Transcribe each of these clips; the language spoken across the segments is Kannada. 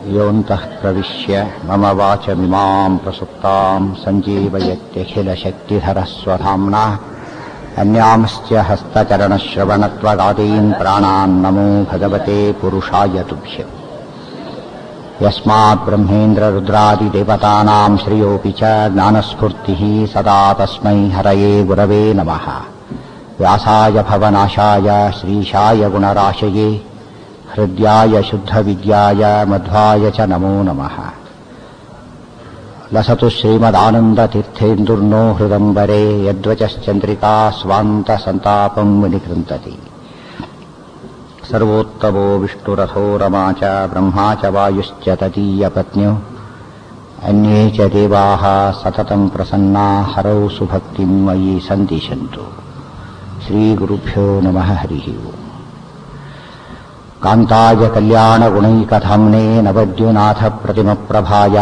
योऽन्तः प्रविश्य मम वाचमिमाम् प्रसुप्ताम् सञ्जीवयत्यखिलशक्तिधरस्वधाम्ना अन्यांश्च हस्तचरणश्रवणत्वगादीन् प्राणान् नमो भगवते पुरुषाय तुभ्य यस्मात् ब्रह्मेन्द्ररुद्रादिदेवतानाम् श्रियोऽपि च ज्ञानस्फूर्तिः सदा तस्मै हरये गुरवे नमः व्यासाय भवनाशाय श्रीशाय गुणराशये हृद्याय शुद्धविद्याय मध्वाय च नमो नमः लसतु श्रीमदानन्दतीर्थेन्दुर्नो हृदम्बरे यद्वचश्चन्द्रिका स्वान्तसन्तापम् विनिकृन्तति सर्वोत्तमो विष्णुरथो रमा च ब्रह्मा च वायुश्च तदीयपत्न्यो अन्ये च देवाः सततम् प्रसन्ना हरौ सुभक्तिम् मयि सन्दिशन्तु श्रीगुरुभ्यो नमः हरिः ओम् कान्ताय कल्याणगुणैकधाम्ने नवद्युनाथप्रतिमप्रभाय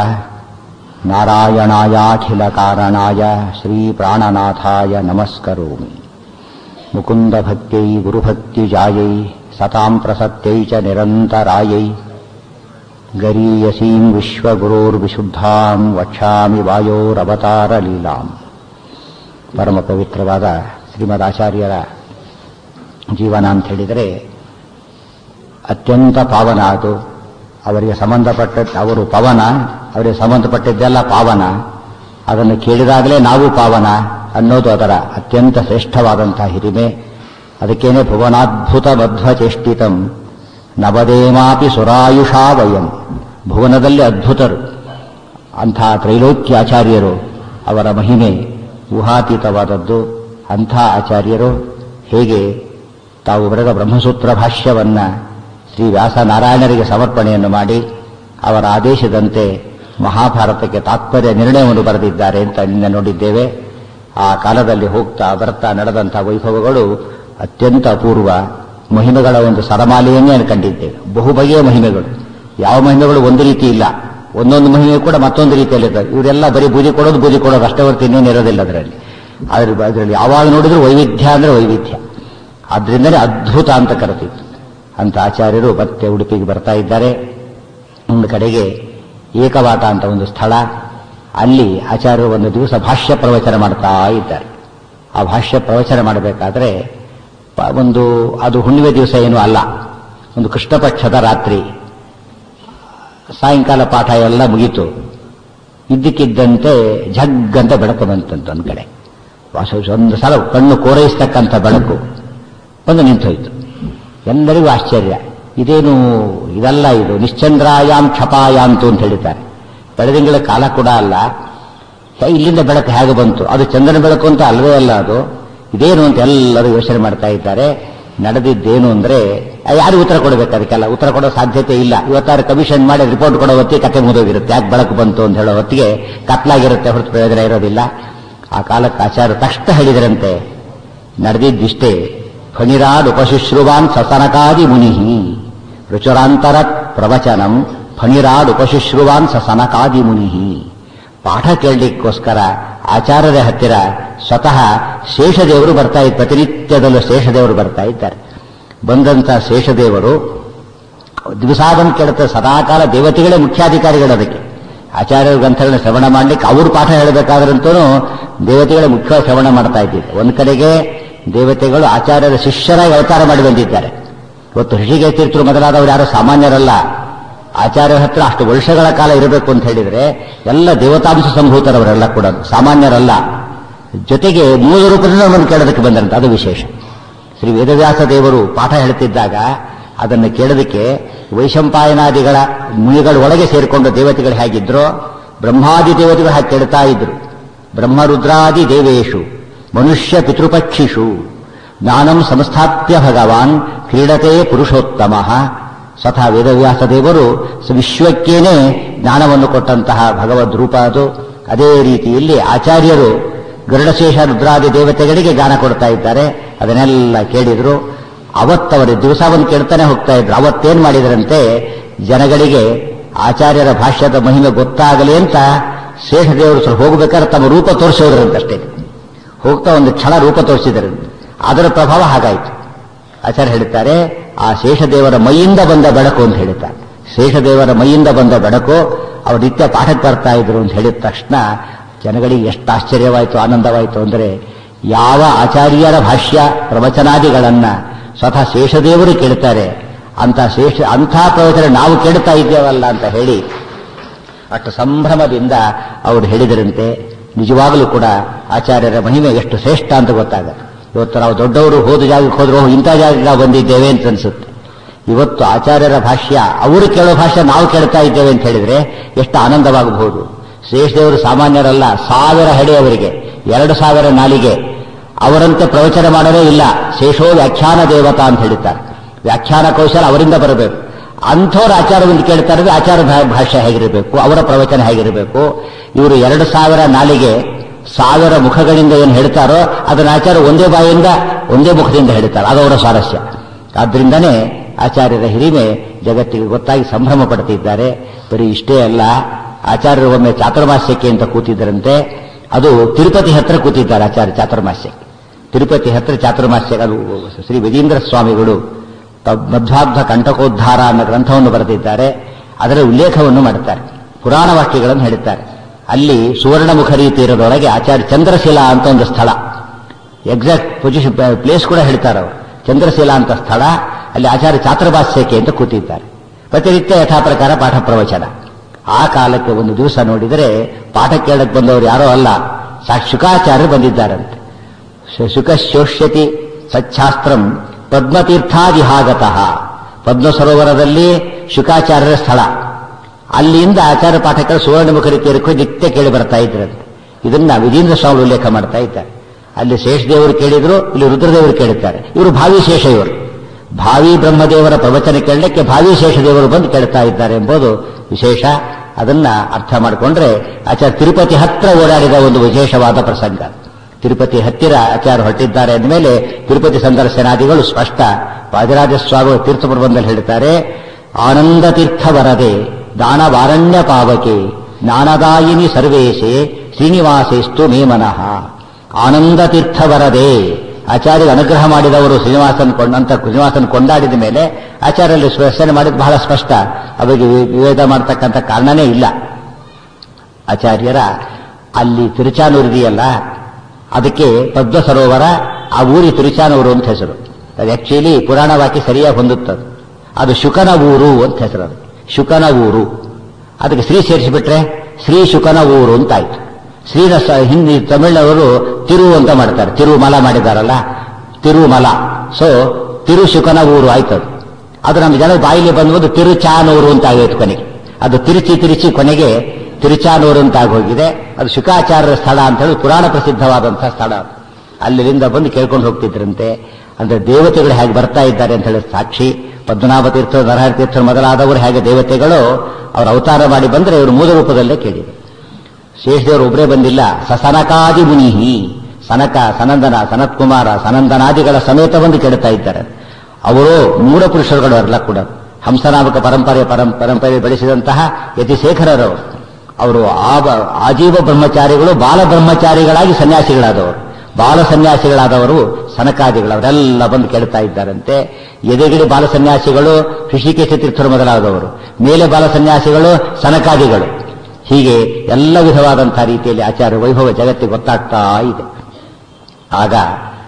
नारायणायाखिलकारणाय श्रीप्राणनाथाय नमस्करोमि मुकुन्दभक्त्यै गुरुभक्तिजायै सताम् प्रसत्यै च निरन्तरायै गरीयसीम् विश्वगुरोर्विशुद्धाम् वक्ष्यामि वायोरवतारलीलाम् ಪರಮ ಪವಿತ್ರವಾದ ಶ್ರೀಮದ್ ಆಚಾರ್ಯರ ಜೀವನ ಅಂತ ಹೇಳಿದರೆ ಅತ್ಯಂತ ಪಾವನ ಅದು ಅವರಿಗೆ ಸಂಬಂಧಪಟ್ಟ ಅವರು ಪವನ ಅವರಿಗೆ ಸಂಬಂಧಪಟ್ಟಿದ್ದೆಲ್ಲ ಪಾವನ ಅದನ್ನು ಕೇಳಿದಾಗಲೇ ನಾವು ಪಾವನ ಅನ್ನೋದು ಅದರ ಅತ್ಯಂತ ಶ್ರೇಷ್ಠವಾದಂತಹ ಹಿರಿಮೆ ಅದಕ್ಕೇನೆ ಭುವನಾದ್ಭುತ ಮಧ್ವಚೇಷ್ಟಿತಂ ನವದೇಮಾಪಿ ಸುರಾಯುಷಾ ವಯಂ ಭುವನದಲ್ಲಿ ಅದ್ಭುತರು ಅಂಥ ತ್ರೈಲೋಕ್ಯ ಆಚಾರ್ಯರು ಅವರ ಮಹಿಮೆ ಊಹಾತೀತವಾದದ್ದು ಅಂಥ ಆಚಾರ್ಯರು ಹೇಗೆ ತಾವು ಬರೆದ ಬ್ರಹ್ಮಸೂತ್ರ ಭಾಷ್ಯವನ್ನ ಶ್ರೀ ವ್ಯಾಸನಾರಾಯಣರಿಗೆ ಸಮರ್ಪಣೆಯನ್ನು ಮಾಡಿ ಅವರ ಆದೇಶದಂತೆ ಮಹಾಭಾರತಕ್ಕೆ ತಾತ್ಪರ್ಯ ನಿರ್ಣಯವನ್ನು ಬರೆದಿದ್ದಾರೆ ಅಂತ ನಿನ್ನೆ ನೋಡಿದ್ದೇವೆ ಆ ಕಾಲದಲ್ಲಿ ಹೋಗ್ತಾ ಬರ್ತಾ ನಡೆದಂಥ ವೈಭವಗಳು ಅತ್ಯಂತ ಅಪೂರ್ವ ಮಹಿಮೆಗಳ ಒಂದು ಸರಮಾಲೆಯನ್ನೇ ಕಂಡಿದ್ದೇವೆ ಬಹು ಬಗೆಯ ಮಹಿಮೆಗಳು ಯಾವ ಮಹಿಮೆಗಳು ಒಂದು ರೀತಿ ಇಲ್ಲ ಒಂದೊಂದು ಮಹಿಮೆ ಕೂಡ ಮತ್ತೊಂದು ರೀತಿಯಲ್ಲಿರ್ತದೆ ಇವರೆಲ್ಲ ಬರೀ ಬೂದಿ ಕೊಡೋದು ಬೂದಿ ಕೊಡೋದು ಅಷ್ಟೇ ಹೊರತು ಇನ್ನೇನು ಇರೋದಿಲ್ಲ ಅದರಲ್ಲಿ ಅದ್ರ ಅದರಲ್ಲಿ ಯಾವಾಗ ನೋಡಿದ್ರು ವೈವಿಧ್ಯ ಅಂದ್ರೆ ವೈವಿಧ್ಯ ಆದ್ರಿಂದಲೇ ಅದ್ಭುತ ಅಂತ ಕರೆತಿತ್ತು ಅಂತ ಆಚಾರ್ಯರು ಮತ್ತೆ ಉಡುಪಿಗೆ ಬರ್ತಾ ಇದ್ದಾರೆ ಒಂದು ಕಡೆಗೆ ಏಕವಾಟ ಅಂತ ಒಂದು ಸ್ಥಳ ಅಲ್ಲಿ ಆಚಾರ್ಯರು ಒಂದು ದಿವಸ ಭಾಷ್ಯ ಪ್ರವಚನ ಮಾಡ್ತಾ ಇದ್ದಾರೆ ಆ ಭಾಷ್ಯ ಪ್ರವಚನ ಮಾಡಬೇಕಾದ್ರೆ ಒಂದು ಅದು ಹುಣ್ಣಿಮೆ ದಿವಸ ಏನೂ ಅಲ್ಲ ಒಂದು ಕೃಷ್ಣಪಕ್ಷದ ರಾತ್ರಿ ಸಾಯಂಕಾಲ ಪಾಠ ಎಲ್ಲ ಮುಗೀತು ಇದ್ದಕ್ಕಿದ್ದಂತೆ ಜಗ್ಗಂತ ಬೆಳಕು ಬಂತಂತ ಒಂದು ಕಡೆ ಒಂದು ಸಲ ಕಣ್ಣು ಕೋರೈಸ್ತಕ್ಕಂಥ ಬೆಳಕು ಬಂದು ನಿಂತೋಯ್ತು ಎಲ್ಲರಿಗೂ ಆಶ್ಚರ್ಯ ಇದೇನು ಇದಲ್ಲ ಇದು ನಿಶ್ಚಂದ್ರಾಯಾಮ್ ಕ್ಷಪಾಯಾಂತು ಅಂತ ಹೇಳಿದ್ದಾರೆ ಬೆಳದಿಂಗಳ ಕಾಲ ಕೂಡ ಅಲ್ಲ ಇಲ್ಲಿಂದ ಬೆಳಕು ಹೇಗೆ ಬಂತು ಅದು ಚಂದ್ರನ ಬೆಳಕು ಅಂತ ಅಲ್ವೇ ಅಲ್ಲ ಅದು ಇದೇನು ಅಂತ ಎಲ್ಲರೂ ಯೋಚನೆ ಮಾಡ್ತಾ ಇದ್ದಾರೆ ನಡೆದಿದ್ದೇನು ಅಂದ್ರೆ ಯಾರು ಉತ್ತರ ಕೊಡಬೇಕು ಅದಕ್ಕೆಲ್ಲ ಉತ್ತರ ಕೊಡೋ ಸಾಧ್ಯತೆ ಇಲ್ಲ ಇವತ್ತಾರು ಕಮಿಷನ್ ಮಾಡಿ ರಿಪೋರ್ಟ್ ಕೊಡೋ ಹೊತ್ತಿಗೆ ಕತೆ ಮುಗಿದೋಗಿರುತ್ತೆ ಯಾಕೆ ಬೆಳಕು ಬಂತು ಅಂತ ಹೇಳೋ ಹೊತ್ತಿಗೆ ಕತ್ಲಾಗಿರುತ್ತೆ ಹೊರತು ಪ್ರಯೋಜನ ಇರೋದಿಲ್ಲ ಆ ಕಾಲಕ್ಕೆ ಆಚಾರ ತಕ್ಷಣ ಹೇಳಿದರಂತೆ ನಡೆದಿದ್ದಿಷ್ಟೇ ಫಣಿರಾಡ್ ಉಪಶುಶ್ರುವಾನ್ ಸಸನಕಾದಿ ಮುನಿಹಿ ರುಚುರಾಂತರ ಪ್ರವಚನಂ ಫಣಿರಾಡ್ ಉಪಶುಶ್ರುವಾನ್ ಸಸನಕಾದಿ ಮುನಿಹಿ ಪಾಠ ಕೇಳಲಿಕ್ಕೋಸ್ಕರ ಆಚಾರ್ಯರ ಹತ್ತಿರ ಸ್ವತಃ ಶೇಷದೇವರು ಬರ್ತಾ ಇದ್ದಾರೆ ಪ್ರತಿನಿತ್ಯದಲ್ಲೂ ಶೇಷದೇವರು ಬರ್ತಾ ಇದ್ದಾರೆ ಬಂದಂತ ಶೇಷದೇವರು ದಿವಸಾದನ್ ಕೇಳುತ್ತೆ ಸದಾಕಾಲ ದೇವತೆಗಳೇ ಮುಖ್ಯಾಧಿಕಾರಿಗಳು ಅದಕ್ಕೆ ಆಚಾರ್ಯರ ಗ್ರಂಥಗಳನ್ನ ಶ್ರವಣ ಮಾಡ್ಲಿಕ್ಕೆ ಅವರು ಪಾಠ ಹೇಳಬೇಕಾದ್ರಂತೂ ದೇವತೆಗಳೇ ಮುಖ್ಯ ಶ್ರವಣ ಮಾಡ್ತಾ ಇದ್ದಿದ್ದು ಒಂದು ಕಡೆಗೆ ದೇವತೆಗಳು ಆಚಾರ್ಯರ ಶಿಷ್ಯರಾಗಿ ಅವತಾರ ಮಾಡಿ ಬಂದಿದ್ದಾರೆ ಇವತ್ತು ಋಷಿಗೆ ತೀರ್ಥರು ಮೊದಲಾದವರು ಯಾರು ಸಾಮಾನ್ಯರಲ್ಲ ಆಚಾರ್ಯರ ಹತ್ರ ಅಷ್ಟು ವರ್ಷಗಳ ಕಾಲ ಇರಬೇಕು ಅಂತ ಹೇಳಿದ್ರೆ ಎಲ್ಲ ದೇವತಾಂಶ ಸಂಭೂತರವರೆಲ್ಲ ಕೂಡ ಸಾಮಾನ್ಯರಲ್ಲ ಜೊತೆಗೆ ಮೂಲ ರೂಪದಿಂದ ನಮ್ಮನ್ನು ಕೇಳೋದಕ್ಕೆ ಬಂದಂತೆ ಅದು ವಿಶೇಷ ಶ್ರೀ ವೇದವ್ಯಾಸ ದೇವರು ಪಾಠ ಹೇಳ್ತಿದ್ದಾಗ ಅದನ್ನು ಕೇಳೋದಕ್ಕೆ ವೈಶಂಪಾಯನಾದಿಗಳ ಮುನಿಗಳ ಒಳಗೆ ಸೇರಿಕೊಂಡು ದೇವತೆಗಳು ಹೇಗಿದ್ರೋ ಬ್ರಹ್ಮಾದಿ ದೇವತೆಗಳು ಹಾಗೆ ಕೇಳ್ತಾ ಇದ್ರು ಬ್ರಹ್ಮರುದ್ರಾದಿ ದೇವೇಶು ಮನುಷ್ಯ ಪಿತೃಪಕ್ಷಿಷು ಜ್ಞಾನಂ ಸಂಸ್ಥಾಪ್ಯ ಭಗವಾನ್ ಕ್ರೀಡತೆ ಪುರುಷೋತ್ತಮ ಸ್ವತಃ ವೇದವ್ಯಾಸ ದೇವರು ವಿಶ್ವಕ್ಕೇನೆ ಜ್ಞಾನವನ್ನು ಕೊಟ್ಟಂತಹ ಭಗವದ್ ರೂಪ ಅದು ಅದೇ ರೀತಿಯಲ್ಲಿ ಆಚಾರ್ಯರು ಗರುಡಶೇಷ ರುದ್ರಾದಿ ದೇವತೆಗಳಿಗೆ ಜ್ಞಾನ ಕೊಡ್ತಾ ಇದ್ದಾರೆ ಅದನ್ನೆಲ್ಲ ಕೇಳಿದ್ರು ಅವತ್ತವರು ದಿವಸವನ್ನು ಕೇಳ್ತಾನೆ ಹೋಗ್ತಾ ಇದ್ರು ಅವತ್ತೇನ್ ಮಾಡಿದ್ರಂತೆ ಜನಗಳಿಗೆ ಆಚಾರ್ಯರ ಭಾಷ್ಯದ ಮಹಿಮೆ ಗೊತ್ತಾಗಲಿ ಅಂತ ಶೇಷದೇವರು ಸ್ವಲ್ಪ ಹೋಗ್ಬೇಕಾದ್ರೆ ತಮ್ಮ ರೂಪ ತೋರಿಸೋದ್ರಂತಷ್ಟೇ ಹೋಗ್ತಾ ಒಂದು ಕ್ಷಣ ರೂಪ ತೋರಿಸಿದರು ಅದರ ಪ್ರಭಾವ ಹಾಗಾಯಿತು ಆಚಾರ್ಯ ಹೇಳ್ತಾರೆ ಆ ಶೇಷದೇವರ ಮೈಯಿಂದ ಬಂದ ಬೆಳಕು ಅಂತ ಹೇಳ್ತಾರೆ ಶೇಷದೇವರ ಮೈಯಿಂದ ಬಂದ ಬೆಳಕು ಅವರು ನಿತ್ಯ ಪಾಠಕ್ಕೆ ಬರ್ತಾ ಇದ್ರು ಅಂತ ಹೇಳಿದ ತಕ್ಷಣ ಜನಗಳಿಗೆ ಎಷ್ಟು ಆಶ್ಚರ್ಯವಾಯಿತು ಆನಂದವಾಯಿತು ಅಂದರೆ ಯಾವ ಆಚಾರ್ಯರ ಭಾಷ್ಯ ಪ್ರವಚನಾದಿಗಳನ್ನ ಸ್ವತಃ ಶೇಷದೇವರು ಕೇಳ್ತಾರೆ ಅಂತ ಶೇಷ ಅಂಥ ಪ್ರವಚನ ನಾವು ಕೇಳ್ತಾ ಇದ್ದೇವಲ್ಲ ಅಂತ ಹೇಳಿ ಅಷ್ಟು ಸಂಭ್ರಮದಿಂದ ಅವರು ಹೇಳಿದರಂತೆ ನಿಜವಾಗಲೂ ಕೂಡ ಆಚಾರ್ಯರ ಮಹಿಮೆ ಎಷ್ಟು ಶ್ರೇಷ್ಠ ಅಂತ ಗೊತ್ತಾಗುತ್ತೆ ಇವತ್ತು ನಾವು ದೊಡ್ಡವರು ಹೋದ ಜಾಗಕ್ಕೆ ಹೋದ್ರು "ಓ, ಇಂಥ ಜಾಗಕ್ಕೆ ನಾವು ಬಂದಿದ್ದೇವೆ ಅಂತ ಅನ್ಸುತ್ತೆ ಇವತ್ತು ಆಚಾರ್ಯರ ಭಾಷ್ಯ ಅವರು ಕೇಳೋ ಭಾಷೆ ನಾವು ಕೇಳ್ತಾ ಇದ್ದೇವೆ ಅಂತ ಹೇಳಿದ್ರೆ ಎಷ್ಟು ಆನಂದವಾಗಬಹುದು ಶ್ರೇಷ್ಠದೇವರು ಸಾಮಾನ್ಯರಲ್ಲ ಸಾವಿರ ಹೆಡೆ ಅವರಿಗೆ ಎರಡು ಸಾವಿರ ನಾಲಿಗೆ ಅವರಂತೆ ಪ್ರವಚನ ಮಾಡಲೇ ಇಲ್ಲ ಶೇಷೋ ವ್ಯಾಖ್ಯಾನ ದೇವತಾ ಅಂತ ಹೇಳ್ತಾರೆ ವ್ಯಾಖ್ಯಾನ ಕೌಶಲ ಅವರಿಂದ ಬರಬೇಕು ಅಂಥವ್ರ ಆಚಾರವನ್ನು ಕೇಳ್ತಾರೆ ಅಂದ್ರೆ ಆಚಾರ ಭಾ- ಭಾಷೆ ಹೇಗಿರಬೇಕು ಅವರ ಪ್ರವಚನ ಹೇಗಿರಬೇಕು ಇವರು ಎರಡು ಸಾವಿರ ನಾಲಿಗೆ ಸಾವಿರ ಮುಖಗಳಿಂದ ಏನು ಹೇಳ್ತಾರೋ ಅದನ್ನ ಆಚಾರ ಒಂದೇ ಬಾಯಿಂದ ಒಂದೇ ಮುಖದಿಂದ ಹೇಳ್ತಾರೆ ಅದು ಅವರ ಸ್ವಾರಸ್ಯ ಆದ್ರಿಂದನೇ ಆಚಾರ್ಯರ ಹಿರಿಮೆ ಜಗತ್ತಿಗೆ ಗೊತ್ತಾಗಿ ಸಂಭ್ರಮ ಪಡ್ತಿದ್ದಾರೆ ಬರೀ ಇಷ್ಟೇ ಅಲ್ಲ ಆಚಾರ್ಯರು ಒಮ್ಮೆ ಚಾತುರ್ಮಾಸ್ಯಕ್ಕೆ ಅಂತ ಕೂತಿದ್ದರಂತೆ ಅದು ತಿರುಪತಿ ಹತ್ರ ಕೂತಿದ್ದಾರೆ ಆಚಾರ್ಯ ಚಾತುರ್ಮಾಸ್ಯಕ್ಕೆ ತಿರುಪತಿ ಹತ್ರ ಚಾತುರ್ಮಾಸ್ಯ ಅದು ಶ್ರೀ ವಿಜೇಂದ್ರ ಸ್ವಾಮಿಗಳು ತ- ಮಧ್ವಾಬ್ಧ ಕಂಟಕೋದ್ಧಾರ ಅನ್ನೋ ಗ್ರಂಥವನ್ನು ಬರೆದಿದ್ದಾರೆ ಅದರ ಉಲ್ಲೇಖವನ್ನು ಮಾಡುತ್ತಾರೆ ಪುರಾಣ ವಾಕ್ಯಗಳನ್ನು ಹೇಳುತ್ತಾರೆ ಅಲ್ಲಿ ಸುವರ್ಣಮುಖರಿ ತೀರದೊಳಗೆ ಆಚಾರ್ಯ ಚಂದ್ರಶಿಲಾ ಅಂತ ಒಂದು ಸ್ಥಳ ಎಕ್ಸಾಕ್ಟ್ ಪೊಸಿಷನ್ ಪ್ಲೇಸ್ ಕೂಡ ಹೇಳ್ತಾರೆ ಅವರು ಚಂದ್ರಶಿಲಾ ಅಂತ ಸ್ಥಳ ಅಲ್ಲಿ ಆಚಾರ್ಯ ಚಾತುರ್ಭಾಸ್ಯಕ್ಕೆ ಅಂತ ಕೂತಿದ್ದಾರೆ ಪ್ರತಿನಿತ್ಯ ಯಥಾ ಪ್ರಕಾರ ಪಾಠ ಪ್ರವಚನ ಆ ಕಾಲಕ್ಕೆ ಒಂದು ದಿವಸ ನೋಡಿದರೆ ಪಾಠ ಕೇಳಕ್ಕೆ ಬಂದವರು ಯಾರೋ ಅಲ್ಲ ಸಾಕ್ಷ್ ಶುಕಾಚಾರ್ಯರು ಬಂದಿದ್ದಾರಂತೆ ಶು- ಶುಕ ಶೋಷ್ಯತಿ ಸಚ್ಛಾಸ್ತ್ರಂ ಪದ್ಮತೀರ್ಥಾದಿಹಾಗತಃ ಪದ್ಮ ಸರೋವರದಲ್ಲಿ ಶುಕಾಚಾರ್ಯರ ಸ್ಥಳ ಅಲ್ಲಿಂದ ಆಚಾರ್ಯ ಪಾಠಕರು ಸುವರ್ಣಮುಖರಿ ತೀರಕ್ಕೆ ನಿತ್ಯ ಕೇಳಿ ಬರ್ತಾ ಇದ್ರಂತೆ ಇದನ್ನ ವಿಜೇಂದ್ರ ಸ್ವಾಮಿ ಉಲ್ಲೇಖ ಮಾಡ್ತಾ ಇದ್ದಾರೆ ಅಲ್ಲಿ ಶೇಷದೇವರು ಕೇಳಿದ್ರು ಇಲ್ಲಿ ರುದ್ರದೇವರು ಕೇಳುತ್ತಾರೆ ಇವರು ಭಾವಿ ಶೇಷ ಇವರು ಭಾವಿ ಬ್ರಹ್ಮದೇವರ ಪ್ರವಚನ ಕೇಳಲಿಕ್ಕೆ ಭಾವಿ ಶೇಷದೇವರು ಬಂದು ಕೇಳ್ತಾ ಇದ್ದಾರೆ ಎಂಬುದು ವಿಶೇಷ ಅದನ್ನ ಅರ್ಥ ಮಾಡಿಕೊಂಡ್ರೆ ಆಚಾರ್ಯ ತಿರುಪತಿ ಹತ್ರ ಓಡಾಡಿದ ಒಂದು ವಿಶೇಷವಾದ ಪ್ರಸಂಗ ತಿರುಪತಿ ಹತ್ತಿರ ಆಚಾರ್ಯ ಹೊರಟಿದ್ದಾರೆ ಅಂದಮೇಲೆ ತಿರುಪತಿ ಸಂದರ್ಶನಾದಿಗಳು ಸ್ಪಷ್ಟ ವಾದಿರಾಜ ಸ್ವಾಮಿಗಳು ತೀರ್ಥ ಪ್ರಬಂಧದಲ್ಲಿ ಹೇಳ್ತಾರೆ ಆನಂದ ತೀರ್ಥ ವರದೆ ದಾನವಾರಣ್ಯ ಪಾವಕೆ ಜ್ಞಾನದಾಯಿನಿ ಸರ್ವೇಶೆ ಶ್ರೀನಿವಾಸೇಸ್ತು ಮೇ ಮನಃ ಆನಂದ ತೀರ್ಥ ವರದೆ ಆಚಾರ್ಯ ಅನುಗ್ರಹ ಮಾಡಿದವರು ಶ್ರೀನಿವಾಸನ್ ಕೊಂಡಂತ ಶ್ರೀನಿವಾಸನ್ ಕೊಂಡಾಡಿದ ಮೇಲೆ ಆಚಾರ್ಯಲ್ಲಿ ಸ್ಪಷ್ಟನೆ ಮಾಡಿದ್ದು ಬಹಳ ಸ್ಪಷ್ಟ ಅವರಿಗೆ ವಿ- ವಿವೇದ ಮಾಡತಕ್ಕಂಥ ಕಾರಣನೇ ಇಲ್ಲ ಆಚಾರ್ಯರ ಅಲ್ಲಿ ತಿರುಚಾನೂರು ಇದೆಯಲ್ಲ ಅದಕ್ಕೆ ಪದ್ಮ ಸರೋವರ ಆ ಊರಿ ತಿರುಚಾನೂರು ಅಂತ ಹೆಸರು ಅದು ಆಕ್ಚುಲಿ ಪುರಾಣ ವಾಕ್ಯ ಸರಿಯಾಗಿ ಹೊಂದುತ್ತದೆ ಅದು ಶುಕನ ಊರು ಅಂತ ಹೆಸರು ಅದು ಶುಕನ ಊರು ಅದಕ್ಕೆ ಶ್ರೀ ಸೇರಿಸಿಬಿಟ್ರೆ ಶ್ರೀ ಶುಕನ ಊರು ಅಂತ ಆಯ್ತು ಶ್ರೀನ ಸ- ಹಿಂದಿ ತಮಿಳಿನವರು ತಿರು ಅಂತ ಮಾಡ್ತಾರೆ ತಿರುಮಲ ಮಾಡಿದಾರಲ್ಲ ತಿರುಮಲ ಸೊ ತಿರು ಶುಕನ ಊರು ಆಯ್ತದು ಅದು ನಮ್ಮ ಜನ ಬಾಯಿಗೆ ಬಂದು ತಿರುಚಾನೂರು ಅಂತ ಆಗೋಯ್ತು ಕೊನೆಗೆ ಅದು ತಿರುಚಿ ತಿರುಚಿ ಕೊನೆಗೆ ತಿರುಚಾನೂರು ಅಂತ ಆಗೋಗಿದೆ ಅದು ಶುಕಾಚಾರ್ಯರ ಸ್ಥಳ ಅಂತ ಹೇಳಿ ಪುರಾಣ ಪ್ರಸಿದ್ಧವಾದಂತಹ ಸ್ಥಳ ಅದು. ಅಲ್ಲಿಂದ ಬಂದು ಕೇಳ್ಕೊಂಡು ಹೋಗ್ತಿದ್ರಂತೆ ಅಂದ್ರೆ ದೇವತೆಗಳು ಹೇಗೆ ಬರ್ತಾ ಇದ್ದಾರೆ ಅಂತ ಹೇಳಿ ಸಾಕ್ಷಿ ಪದ್ಮನಾಭ ತೀರ್ಥ ನರಹರ ತೀರ್ಥ ಮೊದಲಾದವರು ಹೇಗೆ ದೇವತೆಗಳು ಅವರು ಅವತಾರ ಮಾಡಿ ಬಂದ್ರೆ ಇವರು ಮೂಲ ರೂಪದಲ್ಲೇ ಕೇಳಿದರು ಶೇಷದೇವರು ಒಬ್ಬರೇ ಬಂದಿಲ್ಲ ಸಸನಕಾದಿ ಮುನಿಹಿ ಸನಕ ಸನಂದನ ಸನತ್ ಕುಮಾರ ಸನಂದನಾದಿಗಳ ಸಮೇತ ಬಂದು ಕೇಳ್ತಾ ಇದ್ದಾರೆ ಅವರು ಮೂಲ ಪುರುಷರುಗಳು ಅಲ್ಲ ಕೂಡ ಹಂಸನಾಮಕ ಪರಂಪರೆ ಪರಂ ಪರಂಪರೆ ಬೆಳೆಸಿದಂತಹ ಯತಿಶೇಖರರವರು ಅವರು ಆಬ ಆಜೀವ ಬ್ರಹ್ಮಚಾರಿಗಳು ಬಾಲ ಬ್ರಹ್ಮಚಾರಿಗಳಾಗಿ ಸನ್ಯಾಸಿಗಳಾದವರು ಬಾಲ ಸನ್ಯಾಸಿಗಳಾದವರು ಸನಕಾದಿಗಳು ಅವರೆಲ್ಲ ಬಂದು ಕೇಳ್ತಾ ಇದ್ದಾರಂತೆ ಎದೆಗಿಡಿ ಬಾಲ ಸನ್ಯಾಸಿಗಳು ಋಷಿಕೇಶ ತೀರ್ಥರು ಮೊದಲಾದವರು ಮೇಲೆ ಬಾಲ ಸನ್ಯಾಸಿಗಳು ಸನಕಾದಿಗಳು ಹೀಗೆ ಎಲ್ಲ ವಿಧವಾದಂತಹ ರೀತಿಯಲ್ಲಿ ಆಚಾರ ವೈಭವ ಜಗತ್ತಿಗೆ ಗೊತ್ತಾಗ್ತಾ ಇದೆ ಆಗ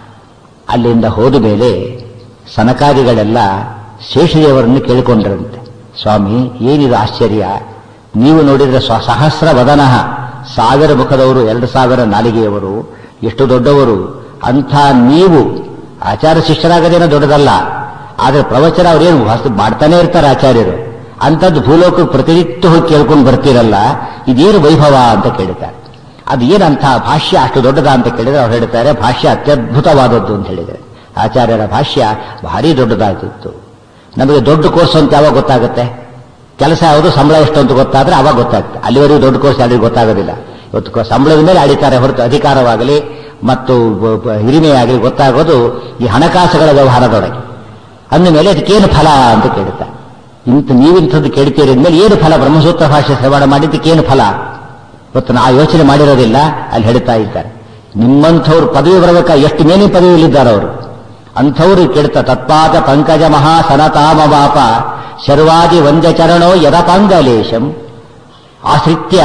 ಅಲ್ಲಿಂದ ಹೋದ ಮೇಲೆ ಸನಕಾದಿಗಳೆಲ್ಲ ಶೇಷದೇವರನ್ನು ಕೇಳಿಕೊಂಡ್ರಂತೆ ಸ್ವಾಮಿ ಏನಿದು ಆಶ್ಚರ್ಯ ನೀವು ನೋಡಿದ್ರೆ ಸ್ವ ಸಹಸ್ರ ವದನಃ ಸಾವಿರ ಮುಖದವರು ಎರಡು ಸಾವಿರ ನಾಲಿಗೆಯವರು ಎಷ್ಟು ದೊಡ್ಡವರು ಅಂಥ ನೀವು ಆಚಾರ ಶಿಷ್ಯರಾಗದೇನೋ ದೊಡ್ಡದಲ್ಲ ಆದರೆ ಪ್ರವಚನ ಅವರೇನು ವಾಸ್ತು ಮಾಡ್ತಾನೆ ಇರ್ತಾರೆ ಆಚಾರ್ಯರು ಅಂಥದ್ದು ಭೂಲೋಕಕ್ಕೆ ಪ್ರತಿನಿತ್ಯ ಹೋಗಿ ಕೇಳ್ಕೊಂಡು ಬರ್ತೀರಲ್ಲ ಇದೇನು ವೈಭವ ಅಂತ ಕೇಳ್ತಾರೆ ಅದು ಏನಂತ ಭಾಷ್ಯ ಅಷ್ಟು ದೊಡ್ಡದ ಅಂತ ಕೇಳಿದ್ರೆ ಅವ್ರು ಹೇಳ್ತಾರೆ ಭಾಷ್ಯ ಅತ್ಯದ್ಭುತವಾದದ್ದು ಅಂತ ಹೇಳಿದರೆ ಆಚಾರ್ಯರ ಭಾಷ್ಯ ಭಾರಿ ದೊಡ್ಡದಾಗಿತ್ತು ನಮಗೆ ದೊಡ್ಡ ಕೋರ್ಸ್ ಅಂತ ಯಾವಾಗ ಗೊತ್ತಾಗುತ್ತೆ ಕೆಲಸ ಯಾವುದು ಸಂಬಳ ಎಷ್ಟು ಅಂತ ಗೊತ್ತಾದ್ರೆ ಅವಾಗ ಗೊತ್ತಾಗುತ್ತೆ ಅಲ್ಲಿವರೆಗೂ ದೊಡ್ಡ ಕೋರ್ಸ್ ಯಾರಿಗೂ ಗೊತ್ತಾಗೋದಿಲ್ಲ ಇವತ್ತು ಕೊ- ಸಂಬಳದ ಮೇಲೆ ಅಡಿತಾರೆ ಹೊರತು ಅಧಿಕಾರವಾಗಲಿ ಮತ್ತು ಬ- ಬ- ಹಿರಿಮೆಯಾಗಲಿ ಗೊತ್ತಾಗೋದು ಈ ಹಣಕಾಸುಗಳ ವ್ಯವಹಾರದೊಳಗೆ ಅಂದ ಮೇಲೆ ಅದಕ್ಕೇನು ಫಲ ಅಂತ ಕೇಳುತ್ತಾರೆ ಇಂಥ ನೀವಿಂಥದ್ದು ಕೇಳ್ತೀರಿ ಅಂದ್ಮೇಲೆ ಏನು ಫಲ ಬ್ರಹ್ಮಸೂತ್ರ ಭಾಷೆ ಶ್ರವಣ ಮಾಡಿದ್ದಕ್ಕೇನು ಫಲ ಇವತ್ತು ನಾ ಯೋಚನೆ ಮಾಡಿರೋದಿಲ್ಲ ಅಲ್ಲಿ ಹೇಳ್ತಾ ಇದ್ದಾರೆ ನಿಮ್ಮಂಥವ್ರು ಪದವಿ ಬರಬೇಕಾ ಎಷ್ಟು ಮೇಲಿನ ಪದವಿಯಲ್ಲಿದ್ದಾರೆ ಅವರು ಅಂಥವ್ರು ಕೆಡ್ತ ತತ್ಪಾದ ಪಂಕಜ ಮಹಾ ಸನತಾಮ ಬಾಪ ಶರ್ವಾದಿ ವಂಜಚರಣೋ ಯದಪಾಂಗಲೇಶಂ ಆಶ್ರಿತ್ಯ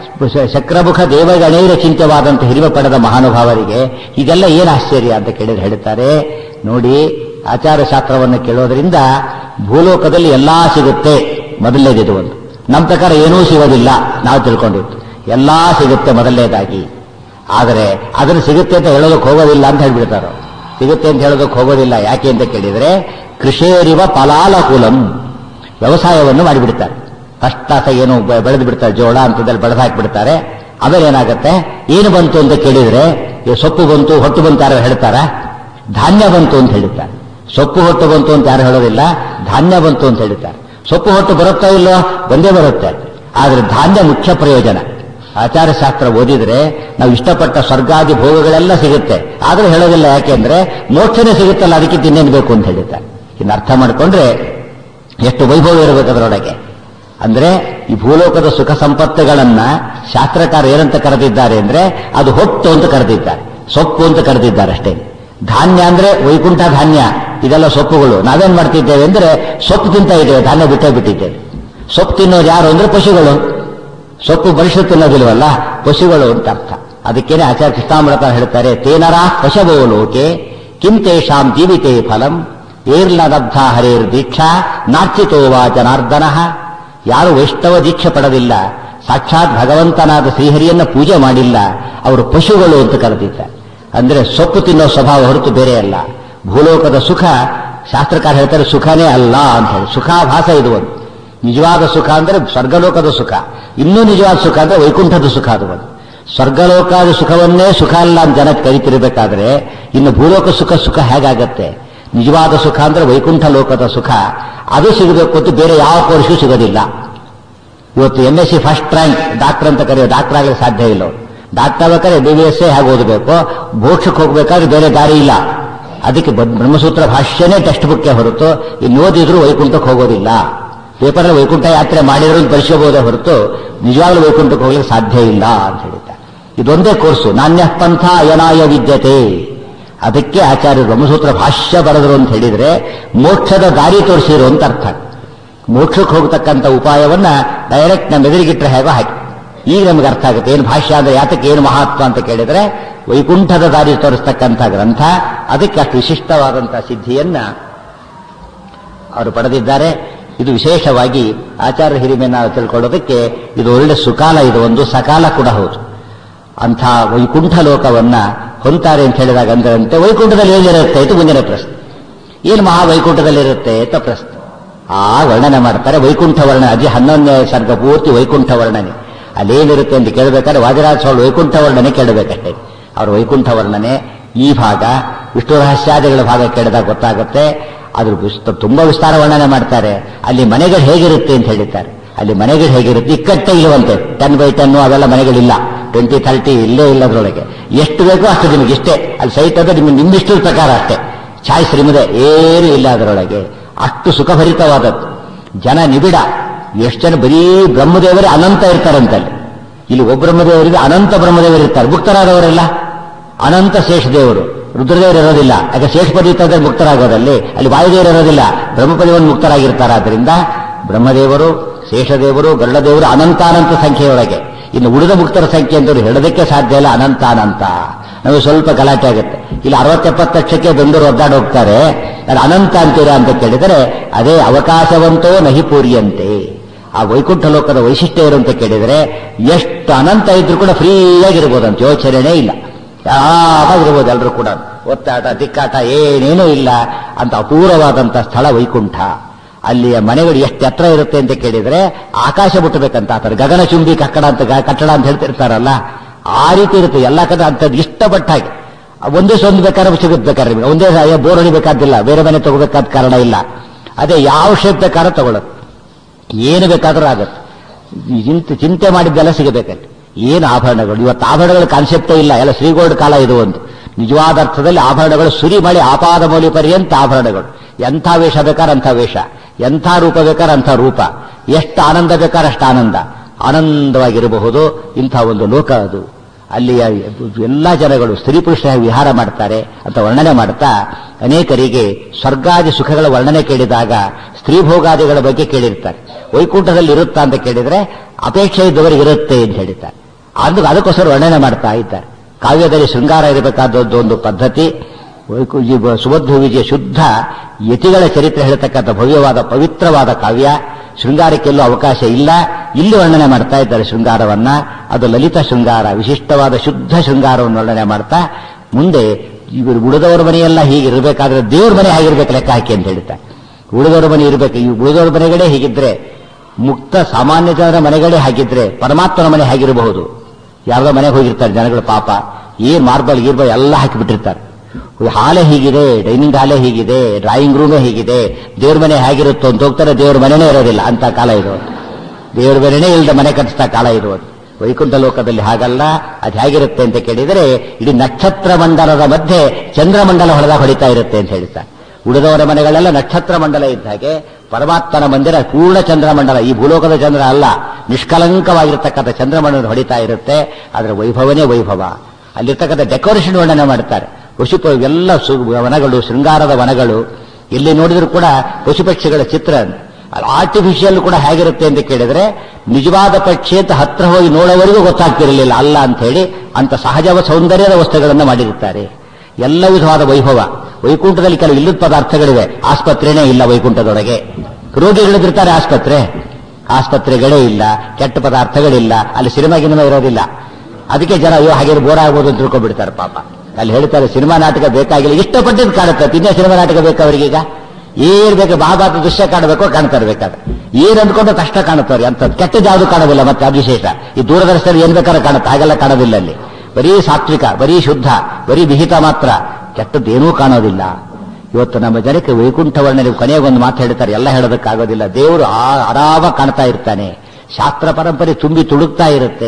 ಚಕ್ರಮುಖ ದೇವಗಣೇರ ಚಿಂತ್ಯವಾದಂಥ ಹಿರಿಮ ಪಡೆದ ಮಹಾನುಭಾವರಿಗೆ ಇದೆಲ್ಲ ಏನು ಆಶ್ಚರ್ಯ ಅಂತ ಕೇಳಿದ್ರೆ ಹೇಳ್ತಾರೆ ನೋಡಿ ಆಚಾರ ಶಾಸ್ತ್ರವನ್ನು ಕೇಳೋದ್ರಿಂದ ಭೂಲೋಕದಲ್ಲಿ ಎಲ್ಲಾ ಸಿಗುತ್ತೆ ಮೊದಲನೇದಿದು ಒಂದು ನಮ್ಮ ಪ್ರಕಾರ ಏನೂ ಸಿಗೋದಿಲ್ಲ ನಾವು ತಿಳ್ಕೊಂಡಿತ್ತು ಎಲ್ಲಾ ಸಿಗುತ್ತೆ ಮೊದಲನೇದಾಗಿ ಆದರೆ ಅದನ್ನು ಸಿಗುತ್ತೆ ಅಂತ ಹೇಳೋದಕ್ಕೆ ಹೋಗೋದಿಲ್ಲ ಅಂತ ಹೇಳ್ಬಿಡ್ತಾರೋ ಸಿಗುತ್ತೆ ಅಂತ ಹೇಳೋದಕ್ಕೆ ಹೋಗೋದಿಲ್ಲ ಯಾಕೆ ಅಂತ ಕೇಳಿದ್ರೆ ಕೃಷೇರಿವ ಪಲಾಲಕುಲಂ ವ್ಯವಸಾಯವನ್ನು ಮಾಡಿಬಿಡ್ತಾರೆ ಕಷ್ಟ ಏನು ಬೆ- ಬೆಳೆದು ಬಿಡ್ತಾರೆ ಜೋಳ ಅಂತದಲ್ಲಿ ಬೆಳೆದು ಹಾಕಿಬಿಡ್ತಾರೆ ಆಮೇಲೆ ಏನಾಗುತ್ತೆ ಏನು ಬಂತು ಅಂತ ಕೇಳಿದ್ರೆ ಈ ಸೊಪ್ಪು ಬಂತು ಹೊಟ್ಟು ಬಂತು ಯಾರು ಹೇಳ್ತಾರ ಧಾನ್ಯ ಬಂತು ಅಂತ ಹೇಳ್ತಾರೆ ಸೊಪ್ಪು ಹೊಟ್ಟು ಬಂತು ಅಂತ ಯಾರು ಹೇಳೋದಿಲ್ಲ ಧಾನ್ಯ ಬಂತು ಅಂತ ಹೇಳ್ತಾರೆ ಸೊಪ್ಪು ಹೊಟ್ಟು ಬರುತ್ತಾ ಇಲ್ಲೋ ಬಂದೇ ಬರುತ್ತೆ ಆದ್ರೆ ಧಾನ್ಯ ಮುಖ್ಯ ಪ್ರಯೋಜನ ಆಚಾರ ಶಾಸ್ತ್ರ ಓದಿದ್ರೆ ನಾವು ಇಷ್ಟಪಟ್ಟ ಸ್ವರ್ಗಾದಿ ಭೋಗಗಳೆಲ್ಲ ಸಿಗುತ್ತೆ ಆದ್ರೆ ಹೇಳೋದಿಲ್ಲ ಯಾಕೆಂದ್ರೆ ಮೋಕ್ಷನೇ ಸಿಗುತ್ತಲ್ಲ ಅದಕ್ಕೆ ತಿನ್ನೇನು ಬೇಕು ಅಂತ ಹೇಳ್ತಾರೆ ಇನ್ನು ಅರ್ಥ ಮಾಡಿಕೊಂಡ್ರೆ ಎಷ್ಟು ವೈಭವ ಇರಬೇಕು ಅದರೊಳಗೆ ಅಂದ್ರೆ ಈ ಭೂಲೋಕದ ಸುಖ ಸಂಪತ್ತುಗಳನ್ನ ಶಾಸ್ತ್ರಕಾರ ಏನಂತ ಕರೆದಿದ್ದಾರೆ ಅಂದ್ರೆ ಅದು ಹೊಟ್ಟು ಅಂತ ಕರೆದಿದ್ದಾರೆ ಸೊಪ್ಪು ಅಂತ ಕರೆದಿದ್ದಾರೆ ಅಷ್ಟೇ ಧಾನ್ಯ ಅಂದ್ರೆ ವೈಕುಂಠ ಧಾನ್ಯ ಇದೆಲ್ಲ ಸೊಪ್ಪುಗಳು ನಾವೇನ್ ಮಾಡ್ತಿದ್ದೇವೆ ಅಂದ್ರೆ ಸೊಪ್ಪು ತಿಂತಾ ಇದ್ದೇವೆ ಧಾನ್ಯ ಬಿಟ್ಟೇ ಬಿಟ್ಟಿದ್ದೇವೆ ಸೊಪ್ಪು ತಿನ್ನೋರು ಯಾರು ಅಂದ್ರೆ ಪಶುಗಳು ಸೊಪ್ಪು ಮನುಷ್ಯ ತಿನ್ನೋದಿಲ್ವಲ್ಲ ಪಶುಗಳು ಅಂತ ಅರ್ಥ ಅದಕ್ಕೇನೆ ಆಚಾರ್ಯ ಕೃಷ್ಣಾಮೃತ ಹೇಳ್ತಾರೆ ತೇನರ ಪಶವೋ ಲೋಕೆ ಕಿಂ ತೇಷಾಂ ಜೀವಿತೇ ಫಲಂ ಏರ್ಲದಬ್ಧ ಹರೇರ್ ದೀಕ್ಷಾ ನಾರ್ಚಿತೋ ವಾ ಜನಾರ್ದನ ಯಾರು ವೈಷ್ಣವ ದೀಕ್ಷೆ ಪಡೆದಿಲ್ಲ ಸಾಕ್ಷಾತ್ ಭಗವಂತನಾದ ಶ್ರೀಹರಿಯನ್ನ ಪೂಜೆ ಮಾಡಿಲ್ಲ ಅವರು ಪಶುಗಳು ಅಂತ ಕರೆದಿದ್ದಾರೆ ಅಂದ್ರೆ ಸೊಪ್ಪು ತಿನ್ನೋ ಸ್ವಭಾವ ಹೊರತು ಬೇರೆ ಅಲ್ಲ ಭೂಲೋಕದ ಸುಖ ಶಾಸ್ತ್ರಕಾರ ಹೇಳ್ತಾರೆ ಸುಖನೇ ಅಲ್ಲ ಅಂತ ಹೇಳಿ ಸುಖಾಭಾಸ ಇದು ಒಂದು ನಿಜವಾದ ಸುಖ ಅಂದ್ರೆ ಸ್ವರ್ಗಲೋಕದ ಸುಖ ಇನ್ನೂ ನಿಜವಾದ ಸುಖ ಅಂದ್ರೆ ವೈಕುಂಠದ ಸುಖ ಅದು ಒಂದು ಸ್ವರ್ಗಲೋಕದ ಸುಖವನ್ನೇ ಸುಖ ಅಲ್ಲ ಅಂತ ಜನಕ್ಕೆ ಕರಿತಿರ್ಬೇಕಾದ್ರೆ ಇನ್ನು ಭೂಲೋಕ ಸುಖ ಸುಖ ಹೇಗಾಗತ್ತೆ ನಿಜವಾದ ಸುಖ ಅಂದ್ರೆ ವೈಕುಂಠ ಲೋಕದ ಸುಖ ಅದು ಸಿಗಬೇಕು ಅಂತ ಬೇರೆ ಯಾವ ಕೋರ್ಸು ಸಿಗೋದಿಲ್ಲ ಇವತ್ತು M S C first rank doctor ಅಂತ ಕರೆಯೋ ಡಾಕ್ಟರ್ ಆಗಲಿಕ್ಕೆ ಸಾಧ್ಯ ಇಲ್ಲ ಡಾಕ್ಟರ್ ಆಗ್ಬೇಕಾದ್ರೆ ಬಿ ಬಿ ಎಸ್ ಹೇಗೆ ಓದಬೇಕು ಮೋಕ್ಷಕ್ಕೆ ಹೋಗ್ಬೇಕಾದ್ರೆ ಬೇರೆ ದಾರಿ ಇಲ್ಲ ಅದಕ್ಕೆ ಬ- ಬ್ರಹ್ಮಸೂತ್ರ ಭಾಷ್ಯನೇ ಟೆಕ್ಸ್ಟ್ ಬುಕ್ಗೆ ಹೊರತು ಇನ್ನು ಓದಿದ್ರು ವೈಕುಂಠಕ್ಕೆ ಹೋಗೋದಿಲ್ಲ ಪೇಪರ್ ವೈಕುಂಠ ಯಾತ್ರೆ ಮಾಡಿದ್ರು ಅಂತ ಪರಿಶೋಬೋದೇ ಹೊರತು ನಿಜವಾಗ್ಲೂ ವೈಕುಂಠಕ್ಕೆ ಹೋಗ್ಲಿಕ್ಕೆ ಸಾಧ್ಯ ಇಲ್ಲ ಅಂತ ಹೇಳಿದ್ದಾರೆ ಇದೊಂದೇ ಕೋರ್ಸು ನಾಣ್ಯ ಪಂಥ ಅಯನಾಯ ವಿದ್ಯತೆ ಅದಕ್ಕೆ ಆಚಾರ್ಯರು ಬ್ರಹ್ಮಸೂತ್ರ ಭಾಷ್ಯ ಬರೆದರು ಅಂತ ಹೇಳಿದ್ರೆ ಮೋಕ್ಷದ ದಾರಿ ತೋರಿಸಿರು ಅಂತ ಅರ್ಥ ಮೋಕ್ಷಕ್ಕೆ ಹೋಗತಕ್ಕಂಥ ಉಪಾಯವನ್ನ ಡೈರೆಕ್ಟ್ ನಮ್ಮ ಎದುರಿಗಿಟ್ರೆ ಹೇಗೋ ಹಾಕಿ ಈಗ ನಮಗೆ ಅರ್ಥ ಆಗುತ್ತೆ ಏನು ಭಾಷ್ಯ ಅಂದ್ರೆ ಯಾತಕ್ಕೆ ಏನು ಮಹತ್ವ ಅಂತ ಕೇಳಿದ್ರೆ ವೈಕುಂಠದ ದಾರಿ ತೋರಿಸ್ತಕ್ಕಂಥ ಗ್ರಂಥ ಅದಕ್ಕೆ ಅಷ್ಟು ವಿಶಿಷ್ಟವಾದಂತಹ ಸಿದ್ಧಿಯನ್ನ ಅವರು ಪಡೆದಿದ್ದಾರೆ ಇದು ವಿಶೇಷವಾಗಿ ಆಚಾರ್ಯ ಹಿರಿಮೆಯನ್ನು ನಾವು ತಿಳ್ಕೊಳ್ಳೋದಕ್ಕೆ ಇದು ಒಳ್ಳೆ ಸುಕಾಲ ಇದು ಒಂದು ಸಕಾಲ ಕೂಡ ಹೌದು ಅಂಥ ವೈಕುಂಠ ಲೋಕವನ್ನ ಹೊಂತಾರೆ ಅಂತ ಹೇಳಿದಾಗ ಅಂದ್ರಂತೆ ವೈಕುಂಠದಲ್ಲಿ ಏನಿರುತ್ತೆ ಇದು ಮುಂದಿನ ಪ್ರಶ್ನೆ ಏನು ಮಹಾ ವೈಕುಂಠದಲ್ಲಿರುತ್ತೆ ಅಂತ ಪ್ರಶ್ನೆ ಆ ವರ್ಣನೆ ಮಾಡ್ತಾರೆ ವೈಕುಂಠ ವರ್ಣನೆ ಅದೇ ಹನ್ನೊಂದನೇ ಸರ್ಗ ಪೂರ್ತಿ ವೈಕುಂಠ ವರ್ಣನೆ ಅಲ್ಲೇನಿರುತ್ತೆ ಅಂತ ಕೇಳಬೇಕಾದ್ರೆ ವಾದಿರಾಜ ಸ್ವಾಮಿ ವೈಕುಂಠ ವರ್ಣನೆ ಕೇಳಬೇಕಷ್ಟೇ ಅವ್ರ ವೈಕುಂಠ ವರ್ಣನೆ ಈ ಭಾಗ ವಿಷ್ಣು ರಹಸ್ಯಾದಿಗಳ ಭಾಗ ಕೇಳಿದಾಗ ಗೊತ್ತಾಗುತ್ತೆ ಅದ್ರ ವಿಸ್ತ- ತುಂಬಾ ವಿಸ್ತಾರ ವರ್ಣನೆ ಮಾಡ್ತಾರೆ ಅಲ್ಲಿ ಮನೆಗಳು ಹೇಗಿರುತ್ತೆ ಅಂತ ಹೇಳಿದ್ದಾರೆ ಅಲ್ಲಿ ಮನೆಗಳು ಹೇಗಿರುತ್ತೆ ಇಕ್ಕಟ್ಟೆ ಇಲ್ಲವಂತೆ ಟೆನ್ ಬೈ ಟೆನ್ ಅವೆಲ್ಲ ಮನೆಗಳಿಲ್ಲ ಟ್ವೆಂಟಿ ಥರ್ಟಿ ಇಲ್ಲೇ ಇಲ್ಲ ಅದ್ರೊಳಗೆ ಎಷ್ಟು ಬೇಕೋ ಅಷ್ಟು ನಿಮಗೆ ಇಷ್ಟೇ ಅಲ್ಲಿ ಸೈಟ್ ಅಂದ್ರೆ ನಿಮ್ಗೆ ನಿಮ್ಮಿಷ್ಟದ ಪ್ರಕಾರ ಅಷ್ಟೇ ಚಾಯ್ಸ್ ನಿಮ್ಮದೆ ಏನೂ ಇಲ್ಲ ಅದರೊಳಗೆ ಅಷ್ಟು ಸುಖಭರಿತವಾದದ್ದು ಜನ ನಿಬಿಡ ಎಷ್ಟು ಜನ ಬರೀ ಬ್ರಹ್ಮದೇವರೇ ಅನಂತ ಇರ್ತಾರಂತಲ್ಲಿ ಇಲ್ಲಿ ಒಬ್ಬ ಬ್ರಹ್ಮದೇವರಿಗೆ ಅನಂತ ಬ್ರಹ್ಮದೇವರು ಇರ್ತಾರೆ ಮುಕ್ತರಾದವರೆಲ್ಲ ಅನಂತ ಶೇಷದೇವರು ರುದ್ರದೇವರು ಇರೋದಿಲ್ಲ ಯಾಕೆ ಶೇಷಪದಿ ಇತ್ತಂದ್ರೆ ಮುಕ್ತರಾಗೋದಲ್ಲಿ ಅಲ್ಲಿ ವಾಯುದೇವರು ಇರೋದಿಲ್ಲ ಬ್ರಹ್ಮಪದಿಯನ್ನು ಮುಕ್ತರಾಗಿರ್ತಾರಾದ್ರಿಂದ ಬ್ರಹ್ಮದೇವರು ಶೇಷದೇವರು ಗರುಡದೇವರು ಅನಂತಾನಂತ ಸಂಖ್ಯೆಯೊಳಗೆ ಇನ್ನು ಉಳಿದ ಮುಕ್ತರ ಸಂಖ್ಯೆ ಅಂತವ್ರು ಹೇಳೋದಕ್ಕೆ ಸಾಧ್ಯ ಇಲ್ಲ ಅನಂತಾನಂತ ನಮಗೆ ಸ್ವಲ್ಪ ಗಲಾಟೆ ಆಗುತ್ತೆ ಇಲ್ಲಿ ಅರವತ್ತೆಪ್ಪತ್ತು ಲಕ್ಷಕ್ಕೆ ಬೆಂಗಳೂರು ಒದ್ದಾಡಿ ಹೋಗ್ತಾರೆ ನಾನು ಅನಂತ ಅಂತೀರಾ ಅಂತ ಕೇಳಿದರೆ ಅದೇ ಅವಕಾಶವಂತೋ ನಹಿ ಪೂರಿಯಂತೆ ಆ ವೈಕುಂಠ ಲೋಕದ ವೈಶಿಷ್ಟ್ಯ ಏನು ಅಂತ ಕೇಳಿದರೆ ಎಷ್ಟು ಅನಂತ ಇದ್ರೂ ಕೂಡ ಫ್ರೀಯಾಗಿರ್ಬೋದು ಅಂತ ಯೋಚನೆ ಇಲ್ಲ ಯಾವಾಗಿರ್ಬೋದು ಎಲ್ಲರೂ ಕೂಡ ಒತ್ತಾಟ ತಿಕ್ಕಾಟ ಏನೇನೂ ಇಲ್ಲ ಅಂತ ಅಪೂರ್ವವಾದಂಥ ಸ್ಥಳ ವೈಕುಂಠ ಅಲ್ಲಿಯ ಮನೆಗಳು ಎಷ್ಟು ಎತ್ತರ ಇರುತ್ತೆ ಅಂತ ಕೇಳಿದ್ರೆ ಆಕಾಶ ಮುಟ್ಟಬೇಕಂತ ಆತಾರೆ ಗಗನಚುಂಬಿ ಕಟ್ಟಡ ಅಂತ ಗ- ಕಟ್ಟಡ ಅಂತ ಹೇಳ್ತಿರ್ತಾರಲ್ಲ ಆ ರೀತಿ ಇರುತ್ತೆ ಎಲ್ಲ ಕಡೆ ಅಂಥದ್ದು ಇಷ್ಟಪಟ್ಟ ಹಾಗೆ ಒಂದೇ ಸೊಂದು ಬೇಕಾದ್ರೆ ಸಿಗುತ್ತೆ ಬೇಕಾದ್ರೆ ನಿಮಗೆ ಒಂದೇ ಸ- ಬೋರ್ ಹೊಡಿಬೇಕಾದಿಲ್ಲ ಬೇರೆ ಮನೆ ತಗೋಬೇಕಾದ ಕಾರಣ ಇಲ್ಲ ಅದೇ ಯಾವ ಶೇಪ್ ಬೇಕಾದ್ರೂ ತಗೊಳ್ಳೋದು ಏನು ಬೇಕಾದ್ರೂ ಆಗುತ್ತೆ ಈ ಚಿಂತೆ ಚಿಂತೆ ಮಾಡಿದ್ದೆಲ್ಲ ಸಿಗಬೇಕಲ್ಲಿ ಏನು ಆಭರಣಗಳು ಇವತ್ತು ಆಭರಣಗಳ ಕಾನ್ಸೆಪ್ಟೇ ಇಲ್ಲ ಎಲ್ಲ ಶ್ರೀಗೋಲ್ಡ್ ಕಾಲ ಇದು ಒಂದು ನಿಜವಾದ ಅರ್ಥದಲ್ಲಿ ಆಭರಣಗಳು ಸುರಿ ಮಾಡಿ ಆಪಾದ ಮೌಲ್ಯ ಪರ್ಯಂತ ಆಭರಣಗಳು ಎಂಥ ವೇಷ ಬೇಕಾದ್ರೆ ಅಂಥ ವೇಷ ಎಂಥ ರೂಪ ಬೇಕಾದ್ರೆ ಅಂಥ ರೂಪ ಎಷ್ಟು ಆನಂದ ಬೇಕಾದ್ರೆ ಅಷ್ಟು ಆನಂದ ಆನಂದವಾಗಿರಬಹುದು ಇಂಥ ಒಂದು ಲೋಕ ಅದು ಅಲ್ಲಿಯ ಎಲ್ಲ ಜನಗಳು ಸ್ತ್ರೀ ಪುರುಷರಾಗಿ ವಿಹಾರ ಮಾಡ್ತಾರೆ ಅಂತ ವರ್ಣನೆ ಮಾಡ್ತಾ ಅನೇಕರಿಗೆ ಸ್ವರ್ಗಾದಿ ಸುಖಗಳ ವರ್ಣನೆ ಕೇಳಿದಾಗ ಸ್ತ್ರೀ ಭೋಗಾದಿಗಳ ಬಗ್ಗೆ ಕೇಳಿರ್ತಾರೆ ವೈಕುಂಠದಲ್ಲಿ ಇರುತ್ತಾ ಅಂತ ಕೇಳಿದ್ರೆ ಅಪೇಕ್ಷೆ ಇದ್ದವರಿಗೆ ಇರುತ್ತೆ ಅಂತ ಹೇಳಿದ್ದಾರೆ ಅಂದು ಅದಕ್ಕೋಸ್ಕರ ವರ್ಣನೆ ಮಾಡ್ತಾ ಇದ್ದಾರೆ ಕಾವ್ಯದಲ್ಲಿ ಶೃಂಗಾರ ಇರಬೇಕಾದದ್ದು ಒಂದು ಪದ್ಧತಿ ವೈಕು- ಈ ಬ- ಸುಮಧ್ವ ವಿಜಯ ಶುದ್ಧ ಯತಿಗಳ ಚರಿತ್ರೆ ಹೇಳ್ತಕ್ಕಂಥ ಭವ್ಯವಾದ ಪವಿತ್ರವಾದ ಕಾವ್ಯ ಶೃಂಗಾರಕ್ಕೆಲ್ಲೂ ಅವಕಾಶ ಇಲ್ಲ ಇಲ್ಲಿ ವರ್ಣನೆ ಮಾಡ್ತಾ ಇದ್ದಾರೆ ಶೃಂಗಾರವನ್ನ ಅದು ಲಲಿತ ಶೃಂಗಾರ ವಿಶಿಷ್ಟವಾದ ಶುದ್ಧ ಶೃಂಗಾರವನ್ನು ವರ್ಣನೆ ಮಾಡ್ತಾ ಮುಂದೆ ಇವರು ಉಳಿದವರ ಮನೆಯೆಲ್ಲ ಹೀಗಿರಬೇಕಾದ್ರೆ ದೇವ್ರ ಮನೆ ಆಗಿರ್ಬೇಕು ಲೆಕ್ಕ ಹಾಕಿ ಅಂತ ಹೇಳ್ತಾರೆ ಉಳಿದವರ ಮನೆ ಇರಬೇಕು ಈ ಉಳಿದವರ ಮನೆಗಳೇ ಹೀಗಿದ್ರೆ ಮುಕ್ತ ಸಾಮಾನ್ಯ ಜನರ ಮನೆಗಳೇ ಹಾಗಿದ್ರೆ ಪರಮಾತ್ಮನ ಮನೆ ಹಾಗಿರಬಹುದು ಯಾರ್ದೋ ಮನೆಗೆ ಹೋಗಿರ್ತಾರೆ ಜನಗಳು ಪಾಪ ಏನ್ ಮಾರ್ಬಲ್ ಗೀರ್ಬಲ್ ಎಲ್ಲ ಹಾಕಿಬಿಟ್ಟಿರ್ತಾರೆ ಹಾಲೆ ಹೀಗಿದೆ ಡೈನಿಂಗ್ ಹಾಲೆ ಹೀಗಿದೆ ಡ್ರಾಯಿಂಗ್ ರೂಮೇ ಹೀಗಿದೆ ದೇವ್ರ ಮನೆ ಹೇಗಿರುತ್ತೋ ಅಂತ ಹೋಗ್ತಾರೆ ದೇವ್ರ ಮನೆನೇ ಇರೋದಿಲ್ಲ ಅಂತ ಕಾಲ ಇದು ದೇವ್ರ ಮನೆನೇ ಇಲ್ಲದ ಮನೆ ಕಟ್ಟಿಸ್ತಾ ಕಾಲ ಇರುವುದು ವೈಕುಂಠ ಲೋಕದಲ್ಲಿ ಹಾಗಲ್ಲ ಅದು ಹೇಗಿರುತ್ತೆ ಅಂತ ಕೇಳಿದರೆ ಇಡೀ ನಕ್ಷತ್ರ ಮಂಡಲದ ಮಧ್ಯೆ ಚಂದ್ರಮಂಡಲ ಹೊಡೆದಾಗ ಹೊಡಿತಾ ಇರುತ್ತೆ ಅಂತ ಹೇಳ್ತಾರೆ ಉಳಿದವರ ಮನೆಗಳೆಲ್ಲ ನಕ್ಷತ್ರ ಮಂಡಲ ಇದ್ದ ಹಾಗೆ ಪರಮಾತ್ಮನ ಮಂದಿರ ಪೂರ್ಣ ಚಂದ್ರಮಂಡಲ ಈ ಭೂಲೋಕದ ಚಂದ್ರ ಅಲ್ಲ ನಿಷ್ಕಲಂಕವಾಗಿರ್ತಕ್ಕಂಥ ಚಂದ್ರಮಂಡಲ ಹೊಡಿತಾ ಇರುತ್ತೆ ಅದರ ವೈಭವನೇ ವೈಭವ ಅಲ್ಲಿರ್ತಕ್ಕಂಥ ಡೆಕೋರೇಷನ್ ವರ್ಣನೆ ಮಾಡ್ತಾರೆ ಪಶುಪ ಎಲ್ಲ ಸು- ವನಗಳು ಶೃಂಗಾರದ ವನಗಳು ಎಲ್ಲಿ ನೋಡಿದ್ರು ಕೂಡ ಪಶು ಪಕ್ಷಿಗಳ ಚಿತ್ರ ಆರ್ಟಿಫಿಷಿಯಲ್ ಕೂಡ ಹೇಗಿರುತ್ತೆ ಅಂತ ಕೇಳಿದ್ರೆ ನಿಜವಾದ ಪಕ್ಷಿ ಅಂತ ಹತ್ರ ಹೋಗಿ ನೋಡೋವರೆಗೂ ಗೊತ್ತಾಗ್ತಿರಲಿಲ್ಲ ಅಲ್ಲ ಅಂತ ಹೇಳಿ ಅಂತ ಸಹಜವ ಸೌಂದರ್ಯದ ವಸ್ತುಗಳನ್ನು ಮಾಡಿರುತ್ತಾರೆ ಎಲ್ಲ ವಿಧವಾದ ವೈಭವ ವೈಕುಂಠದಲ್ಲಿ ಕೆಲವು ಇಲ್ಲದ ಪದಾರ್ಥಗಳಿವೆ ಆಸ್ಪತ್ರೆನೇ ಇಲ್ಲ ವೈಕುಂಠದೊಳಗೆ ರೋಗಿಗಳಿರ್ತಾರೆ ಆಸ್ಪತ್ರೆ ಆಸ್ಪತ್ರೆಗಳೇ ಇಲ್ಲ ಕೆಟ್ಟ ಪದಾರ್ಥಗಳಿಲ್ಲ ಅಲ್ಲಿ ಸಿನಿಮಾ ಗಿನಿಮಾ ಇರೋದಿಲ್ಲ ಅದಕ್ಕೆ ಜನ ಅಯ್ಯೋ ಹಾಗೆ ಬೋರ್ ಆಗ್ಬೋದು ಅಂತ ತಿಳ್ಕೊಂಡ್ಬಿಡ್ತಾರೆ ಪಾಪ ಅಲ್ಲಿ ಹೇಳ್ತಾರೆ ಸಿನಿಮಾ ನಾಟಕ ಬೇಕಾಗಿಲ್ಲ ಇಷ್ಟಪಟ್ಟಿದ್ದು ಕಾಣುತ್ತೆ ಇನ್ನೇ ಸಿನಿಮಾ ನಾಟಕ ಬೇಕು ಅವರಿಗೀಗ ಏನ್ ಬೇಕು ಮಹಾಭಾರತ ದೃಶ್ಯ ಕಾಣಬೇಕೋ ಕಾಣ್ತಾರೆ ಬೇಕಾದ್ರೆ ಏನ್ ಅಂದ್ಕೊಂಡ್ರೆ ಕಷ್ಟ ಕಾಣುತ್ತವ್ರಿಗೆ ಅಂತ ಕೆಟ್ಟದ್ದು ಯಾವುದು ಕಾಣೋದಿಲ್ಲ ಮತ್ತೆ ಅದು ವಿಶೇಷ ಈ ದೂರದರ್ಶನ ಏನ್ ಬೇಕಾದ್ರೆ ಕಾಣುತ್ತೆ ಹಾಗೆಲ್ಲ ಕಾಣೋದಿಲ್ಲ ಅಲ್ಲಿ ಬರೀ ಸಾತ್ವಿಕ ಬರೀ ಶುದ್ಧ ಬರೀ ವಿಹಿತ ಮಾತ್ರ ಕೆಟ್ಟದ್ದೇನೂ ಕಾಣೋದಿಲ್ಲ ಇವತ್ತು ನಮ್ಮ ಜನಕ್ಕೆ ವೈಕುಂಠವನ್ನ ನೀವು ಕೊನೆಗೊಂದು ಮಾತು ಹೇಳ್ತಾರೆ ಎಲ್ಲ ಹೇಳೋದಕ್ಕಾಗೋದಿಲ್ಲ ದೇವರು ಆ ಆರಾಮ ಕಾಣ್ತಾ ಇರ್ತಾನೆ ಶಾಸ್ತ್ರ ಪರಂಪರೆ ತುಂಬಿ ತುಳುಕ್ತಾ ಇರುತ್ತೆ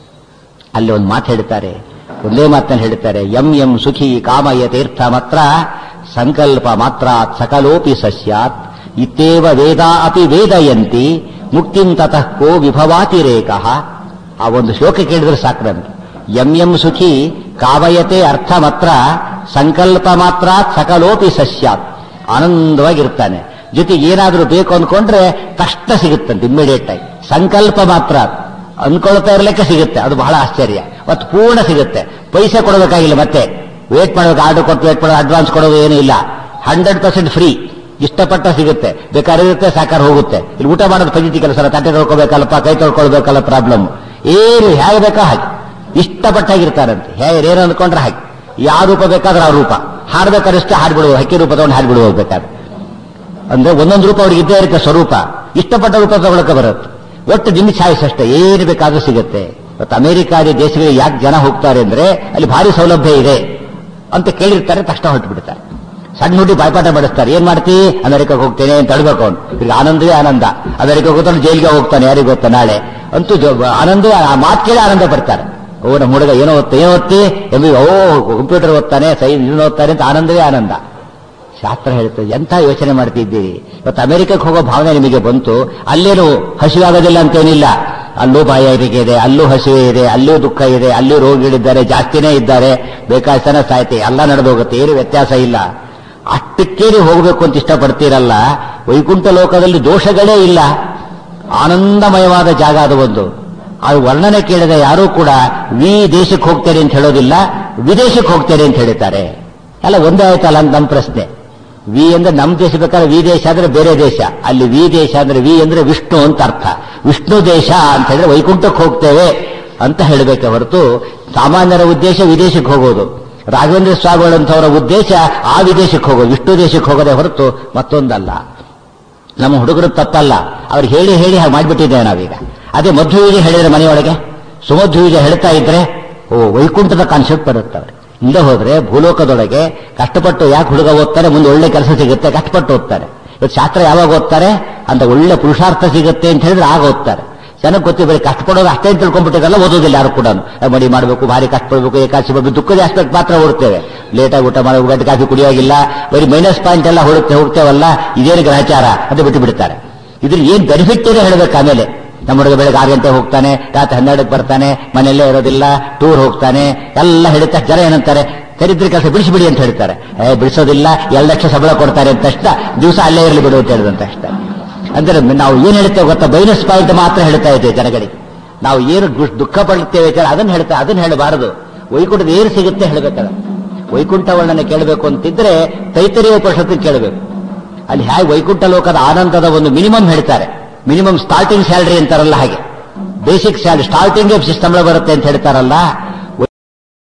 ಅಲ್ಲಿ ಒಂದು ಮಾತು ಹೇಳ್ತಾರೆ ಒಂದೇ ಮಾತನ್ನು ಹೇಳ್ತಾರೆ ಎಂ ಎಂ ಸುಖಿ ಕಾಮಯ ತೀರ್ಥ ಮಾತ್ರ ಸಂಕಲ್ಪ ಮಾತ್ರ ಸಕಲೋಪಿ ಸಸ್ಯಾತ್ ಇತ್ತೇವ ವೇದ ಅಪಿ ವೇದಯಂತಿ ಮುಕ್ತಿಂ ತತಃ ಕೋ ವಿಭವಾತಿರೇಕ ಆ ಒಂದು ಶ್ಲೋಕ ಕೇಳಿದ್ರೆ ಸಾಕ್ರಂತೆ ಎಂ ಎಂ ಸುಖಿ ಕಾಮಯತೆ ಅರ್ಥ ಮಾತ್ರ ಸಂಕಲ್ಪ ಮಾತ್ರ ಸಕಲೋಪಿ ಸಸ್ಯಾತ್ ಆನಂದವಾಗಿರ್ತಾನೆ ಜೊತೆಗೆ ಏನಾದರೂ ಬೇಕು ಅಂದ್ಕೊಂಡ್ರೆ ತಕ್ಷಣ ಸಿಗುತ್ತಂತೆ ಇಮ್ಮಿಡಿಯೇಟ್ ಆಗಿ ಸಂಕಲ್ಪ ಮಾತ್ರ ಅನ್ಕೊಳ್ತಾ ಇರ್ಲಿಕ್ಕೆ ಸಿಗುತ್ತೆ ಅದು ಬಹಳ ಆಶ್ಚರ್ಯ ಮತ್ತು ಪೂರ್ಣ ಸಿಗುತ್ತೆ ಪೈಸೆ ಕೊಡಬೇಕಾಗಿಲ್ಲ ಮತ್ತೆ ವೇಟ್ ಮಾಡಬೇಕು ಆರ್ಡರ್ ಕೊಟ್ಟು ವೇಟ್ ಮಾಡೋದು ಅಡ್ವಾನ್ಸ್ ಕೊಡೋದು ಏನೂ ಇಲ್ಲ ಹಂಡ್ರೆಡ್ ಪರ್ಸೆಂಟ್ ಫ್ರೀ ಇಷ್ಟಪಟ್ಟ ಸಿಗುತ್ತೆ ಬೇಕಾದ್ರೆ ಇರುತ್ತೆ ಸಾಕಾರ ಹೋಗುತ್ತೆ ಇಲ್ಲಿ ಊಟ ಮಾಡೋದು ಪದ್ಧತಿ ಕೆಲಸ ಅಲ್ಲ, ತಟ್ಟೆ ತೊಳ್ಕೊಬೇಕಲ್ಲಪ್ಪ ಕೈ ತೊಳ್ಕೊಳ್ಬೇಕಲ್ಲ ಪ್ರಾಬ್ಲಮ್ ಏನು ಹೇಗೆ ಬೇಕೋ ಹಾಗೆ ಇಷ್ಟಪಟ್ಟಾಗಿರ್ತಾರಂತೆ ಹೇಗೆ ಏನು ಅಂದ್ಕೊಂಡ್ರೆ ಹಾಗೆ ಯಾವ ರೂಪ ಬೇಕಾದ್ರೆ ಆ ರೂಪ ಹಾಡ್ಬೇಕಾದ್ರೆ ಹಾಡ್ಬಿಡುವ ಹಕ್ಕಿ ರೂಪ ತಗೊಂಡು ಹಾಡ್ಬಿಡುವ ಹೋಗ್ಬೇಕಾದ್ರೆ ಅಂದ್ರೆ ಒಂದೊಂದು ರೂಪ ಅವ್ರಿಗೆ ಇದ್ದೇ ಇರುತ್ತೆ ಸ್ವರೂಪ ಇಷ್ಟಪಟ್ಟ ರೂಪ ತಗೊಳಕ್ಕೆ ಬರುತ್ತೆ ಒಟ್ಟು ನಿಮ್ಮ ಚಾಯ್ಸ್ ಅಷ್ಟೇ ಏನು ಬೇಕಾದ್ರೂ ಸಿಗುತ್ತೆ ಇವತ್ತು ಅಮೆರಿಕಾದಿ ದೇಶಗಳಿಗೆ ಯಾಕೆ ಜನ ಹೋಗ್ತಾರೆ ಅಂದ್ರೆ ಅಲ್ಲಿ ಭಾರಿ ಸೌಲಭ್ಯ ಇದೆ ಅಂತ ಕೇಳಿರ್ತಾರೆ ತಕ್ಷಣ ಹೊರಟುಬಿಡ್ತಾರೆ ಸಣ್ಣ ಹುಡುಗಿ ಬಾಯ್ಪಾಠ ಮಾಡಿಸ್ತಾರೆ ಏನ್ ಮಾಡ್ತಿ ಅಮೆರಿಕಕ್ಕೆ ಹೋಗ್ತೇನೆ ಅಂತ ಹೇಳ್ಬೇಕು ಅವ್ನು ಈಗ ಆನಂದವೇ ಆನಂದ ಅಮೆರಿಕಕ್ಕೆ ಹೋಗ್ತಾನೆ ಜೈಲಿಗೆ ಹೋಗ್ತಾನೆ ಯಾರಿಗೆ ಗೊತ್ತಾ ನಾಳೆ ಅಂತೂ ಜ- ಆನಂದವೇ ಆ ಮಾತು ಕೇಳಿ ಆನಂದ ಪಡ್ತಾರೆ ಓ ನಮ್ಮ ಹುಡುಗ ಏನೋ ಓದ್ತಾ ಏನೋ ಓದ್ತಿ ಎಂಬಿ ಓ ಕಂಪ್ಯೂಟರ್ ಓದ್ತಾನೆ ಸೈ ಇದನ್ನ ಓದ್ತಾನೆ ಅಂತ ಆನಂದವೇ ಆನಂದ ಶಾಸ್ತ್ರ ಹೇಳ್ತದೆ ಎಂಥ ಯೋಚನೆ ಮಾಡ್ತಿದ್ದೀರಿ ಇವತ್ತು ಅಮೆರಿಕಕ್ಕೆ ಹೋಗೋ ಭಾವನೆ ನಿಮಗೆ ಬಂತು ಅಲ್ಲೇನು ಹಸಿವಾಗೋದಿಲ್ಲ ಅಂತೇನಿಲ್ಲ ಅಲ್ಲೂ ಬಾಯಾರಿಕೆ ಇದೆ ಅಲ್ಲೂ ಹಸಿವೆ ಇದೆ ಅಲ್ಲೂ ದುಃಖ ಇದೆ ಅಲ್ಲೂ ರೋಗಿಗಳಿದ್ದಾರೆ ಜಾಸ್ತಿನೇ ಇದ್ದಾರೆ ಬೇಕಾದ ಜನ ಸಾಯ್ತೆ ಎಲ್ಲ ನಡೆದೋಗುತ್ತೆ ಏನು ವ್ಯತ್ಯಾಸ ಇಲ್ಲ ಅಷ್ಟಕ್ಕೆ ನೀವು ಹೋಗಬೇಕು ಅಂತ ಇಷ್ಟಪಡ್ತೀರಲ್ಲ ವೈಕುಂಠ ಲೋಕದಲ್ಲಿ ದೋಷಗಳೇ ಇಲ್ಲ ಆನಂದಮಯವಾದ ಜಾಗ ಅದು ಒಂದು ಅದು ವರ್ಣನೆ ಕೇಳಿದ ಯಾರೂ ಕೂಡ ವಿ ದೇಶಕ್ಕೆ ಹೋಗ್ತೇನೆ ಅಂತ ಹೇಳೋದಿಲ್ಲ ವಿದೇಶಕ್ಕೆ ಹೋಗ್ತೇನೆ ಅಂತ ಹೇಳ್ತಾರೆ ಅಲ್ಲ ಒಂದೇ ಆಯ್ತಲ್ಲ ಅಂತ ನಮ್ಮ ಪ್ರಶ್ನೆ ವಿ ಅಂದ್ರೆ ನಮ್ಮ ದೇಶ ಬೇಕಾದ್ರೆ ವಿ ದೇಶ ಅಂದ್ರೆ ಬೇರೆ ದೇಶ ಅಲ್ಲಿ ವಿ ದೇಶ ಅಂದ್ರೆ ವಿ ಅಂದ್ರೆ ವಿಷ್ಣು ಅಂತ ಅರ್ಥ ವಿಷ್ಣು ದೇಶ ಅಂತ ಹೇಳಿದ್ರೆ ವೈಕುಂಠಕ್ಕೆ ಹೋಗ್ತೇವೆ ಅಂತ ಹೇಳಬೇಕೆ ಹೊರತು ಸಾಮಾನ್ಯರ ಉದ್ದೇಶ ವಿದೇಶಕ್ಕೆ ಹೋಗೋದು ರಾಘವೇಂದ್ರ ಸ್ವಾಮಿಗಳಂತವರ ಉದ್ದೇಶ ಆ ವಿದೇಶಕ್ಕೆ ಹೋಗೋದು ವಿಷ್ಣು ದೇಶಕ್ಕೆ ಹೋಗೋದೇ ಹೊರತು ಮತ್ತೊಂದಲ್ಲ ನಮ್ಮ ಹುಡುಗರು ತಪ್ಪಲ್ಲ ಅವ್ರಿಗೆ ಹೇಳಿ ಹೇಳಿ ಹಾಗೆ ಮಾಡಿಬಿಟ್ಟಿದ್ದೇವೆ ನಾವೀಗ ಅದೇ ಮಧ್ಯುವಿಜೆ ಹೇಳಿದ್ರೆ ಮನೆಯೊಳಗೆ ಸುಮಧ್ಯುವಿಜೆ ಹೇಳ್ತಾ ಇದ್ರೆ ಓ ವೈಕುಂಠದ ಕಾನ್ಸೆಪ್ಟ್ ಬರುತ್ತೆ ಅವ್ರಿಗೆ ಇಲ್ಲದೆ ಹೋದ್ರೆ ಭೂಲೋಕದೊಳಗೆ ಕಷ್ಟಪಟ್ಟು ಯಾಕೆ ಹುಡುಗ ಓದ್ತಾರೆ ಮುಂದೆ ಒಳ್ಳೆ ಕೆಲಸ ಸಿಗುತ್ತೆ ಕಷ್ಟಪಟ್ಟು ಓದ್ತಾರೆ ಇವತ್ತು ಶಾಸ್ತ್ರ ಯಾವಾಗ ಓದ್ತಾರೆ ಅಂತ ಒಳ್ಳೆ ಪುರುಷಾರ್ಥ ಸಿಗುತ್ತೆ ಅಂತ ಹೇಳಿದ್ರೆ ಆಗ ಓದ್ತಾರೆ ಜನಕ್ಕೆ ಗೊತ್ತಿ ಬರೀ ಕಷ್ಟಪಡೋದು ಅಷ್ಟೇ ಅಂತ ತಿಳ್ಕೊಂಡ್ಬಿಟ್ಟಿರಲ್ಲ ಓದೋದಿಲ್ಲ ಯಾರು ಕೂಡ ಮಡಿ ಮಾಡಬೇಕು ಭಾರಿ ಕಷ್ಟಪಡಬೇಕು ಏಕಾಸಿ ಬಗ್ಗೆ ದುಃಖದ ಆಸ್ಪೆಕ್ಟ್ ಮಾತ್ರ ಓಡ್ತೇವೆ ಲೇಟಾಗಿ ಊಟ ಮಾಡಬೇಕು ಗಂಟೆ ಕಾಫಿ ಕುಡಿಯೋಗಿಲ್ಲ ಬರೀ ಮೈನಸ್ ಪಾಯಿಂಟ್ ಎಲ್ಲ ಹುಡುಕ್ತೆ ಹೋಗ್ತೇವಲ್ಲ ಇದೇನು ಗ್ರಹಚಾರ ಅಂತ ಬಿಟ್ಟು ಬಿಡ್ತಾರೆ ಇದ್ರ ಏನ್ ಬೆನಿಫಿಟ್ ಇದೆ ಹೇಳ್ಬೇಕು ಆಮೇಲೆ ನಮ್ಮ ಹುಡುಗ ಬೆಳಗ್ಗೆ ಆರು ಗಂಟೆ ಹೋಗ್ತಾನೆ ರಾತ್ರಿ ಹನ್ನೆರಡಕ್ಕೆ ಬರ್ತಾನೆ ಮನೆಯಲ್ಲೇ ಇರೋದಿಲ್ಲ ಟೂರ್ ಹೋಗ್ತಾನೆ ಎಲ್ಲ ಹೇಳ್ತಾ ಜನ ಏನಂತಾರೆ ದರಿದ್ರ ಕೆಲಸ ಬಿಡಿಸಿಬಿಡಿ ಅಂತ ಹೇಳ್ತಾರೆ ಏ ಬಿಡಿಸೋದಿಲ್ಲ ಎರಡು ಲಕ್ಷ ಸಂಬಳ ಕೊಡ್ತಾರೆ ಅಂತ ತಕ್ಷಣ ದಿವಸ ಅಲ್ಲೇ ಇರಲಿ ಬಿಡು ಅಂತ ಹೇಳಿದಂತ ಅಷ್ಟೇ ಅಂದ್ರೆ ನಾವು ಏನ್ ಹೇಳ್ತೇವೆ ಗೊತ್ತಾ ಬೈನಸ್ ಪಾಯಿಂಟ್ ಮಾತ್ರ ಹೇಳ್ತಾ ಇದ್ದೇವೆ ಜನಗಳಿಗೆ ನಾವು ಏನು ದು- ದುಃಖ ಪಡುತ್ತೇವೆ ಅಂತ ಹೇಳಿ ಅದನ್ನ ಹೇಳ್ತಾ ಅದನ್ನ ಹೇಳಬಾರದು ವೈಕುಂಠದ ಏನು ಸಿಗುತ್ತೆ ಹೇಳ್ಬೇಕಲ್ಲ ವೈಕುಂಠ ವರ್ಣನೆ ಕೇಳಬೇಕು ಅಂತಿದ್ರೆ ತೈತರಿಯ ಉಪನಿಷತ್ತು ಕೇಳಬೇಕು ಅಲ್ಲಿ ಹೇಗೆ ವೈಕುಂಠ ಲೋಕದ ಆನಂದದ ಒಂದು ಮಿನಿಮಮ್ ಹೇಳ್ತಾರೆ ಮಿನಿಮಮ್ ಸ್ಟಾರ್ಟಿಂಗ್ ಸ್ಯಾಲರಿ ಅಂತಾರಲ್ಲ ಹಾಗೆ ಬೇಸಿಕ್ ಸ್ಯಾಲರಿ ಸ್ಟಾರ್ಟಿಂಗ್ ಸಿಸ್ಟಮ್ ಬರುತ್ತೆ ಅಂತ ಹೇಳ್ತಾರಲ್ಲ